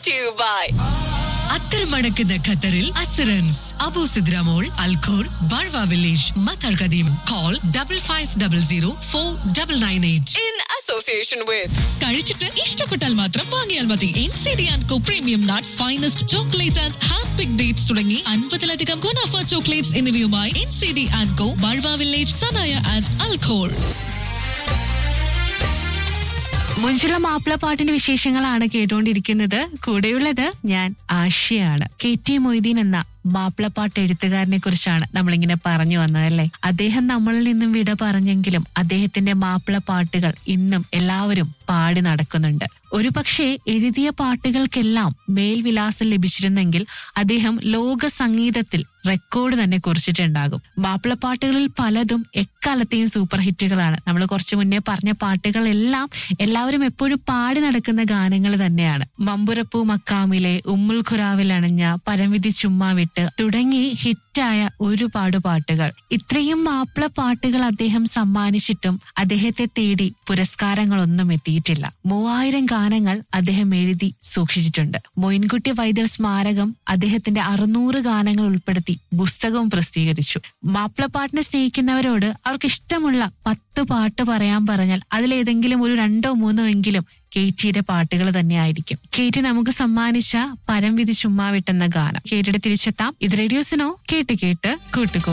to you by അത്തരമടക്കുന്ന ഖത്തറിൽ അസറൻസ് അബു സിദ്രാമോൾ Al Khor Barwa village Matar Qadeem call double five double zero four double nine eight in association with കഴിച്ചിട്ട് ഇഷ്ടപ്പെട്ടാൽ മാത്രം വാങ്ങിയാൽ മതി N C D and co premium nuts finest chocolate and hand pick dates തുടങ്ങി അൻപതിലധികം ഗുണാഫ ചോക്ലേറ്റ്സ് എന്നിവയുമായി N C D and co Barwa village Sanaya and Al Khor മുഞ്ചുള്ള മാപ്പിള പാട്ടിന്റെ വിശേഷങ്ങളാണ് കേട്ടുകൊണ്ടിരിക്കുന്നത് കൂടെയുള്ളത് ഞാൻ ആശയാണ് കെ ടി മൊയ്തീൻ എന്ന മാപ്പിളപ്പാട്ട് എഴുത്തുകാരനെ കുറിച്ചാണ് നമ്മളിങ്ങനെ പറഞ്ഞു വന്നതല്ലേ അദ്ദേഹം നമ്മളിൽ നിന്നും വിട പറഞ്ഞെങ്കിലും അദ്ദേഹത്തിന്റെ മാപ്പിള പാട്ടുകൾ ഇന്നും എല്ലാവരും പാടി നടക്കുന്നുണ്ട് ഒരു പക്ഷേ എഴുതിയ പാട്ടുകൾക്കെല്ലാം മേൽവിലാസം ലഭിച്ചിരുന്നെങ്കിൽ അദ്ദേഹം ലോക സംഗീതത്തിൽ റെക്കോർഡ് തന്നെ കുറിച്ചിട്ടുണ്ടാകും മാപ്പിളപ്പാട്ടുകളിൽ പലതും എക്കാലത്തെയും സൂപ്പർ ഹിറ്റുകളാണ് നമ്മൾ കുറച്ചു മുന്നേ പറഞ്ഞ പാട്ടുകളെല്ലാം എല്ലാവരും എപ്പോഴും പാടി നടക്കുന്ന ഗാനങ്ങൾ തന്നെയാണ് മമ്പുരപ്പൂ മക്കാമിലെ ഉമ്മുൽ ഖുറാവിൽ അണഞ്ഞ പരംവിധി ചുമ്മാ വിട്ട് തുടങ്ങി ഹിറ്റായ ഒരുപാട് പാട്ടുകൾ ഇത്രയും മാപ്പിള പാട്ടുകൾ അദ്ദേഹം സമ്മാനിച്ചിട്ടും അദ്ദേഹത്തെ തേടി പുരസ്കാരങ്ങളൊന്നും എത്തിയിട്ടില്ല മൂവായിരം ഗാനങ്ങൾ അദ്ദേഹം എഴുതി സൂക്ഷിച്ചിട്ടുണ്ട് മൊയിൻകുട്ടി വൈദ്യർ സ്മാരകം അദ്ദേഹത്തിന്റെ അറുന്നൂറ് ഗാനങ്ങൾ ഉൾപ്പെടുത്തി പുസ്തകവും പ്രസിദ്ധീകരിച്ചു മാപ്പിളപ്പാട്ടിനെ സ്നേഹിക്കുന്നവരോട് അവർക്ക് ഇഷ്ടമുള്ള പത്ത് പാട്ട് പറയാൻ പറഞ്ഞാൽ അതിലേതെങ്കിലും ഒരു രണ്ടോ മൂന്നോ എങ്കിലും കേറ്റിയുടെ പാട്ടുകൾ തന്നെയായിരിക്കും കേറ്റി നമുക്ക് സമ്മാനിച്ച പരംവിധി ചുമ്മാവിട്ടെന്ന ഗാനം കേട്ടിട്ട് തിരിച്ചെത്താം ഇത് റേഡിയോസിനോ കേട്ട് കേട്ട് കൂട്ടുകൂ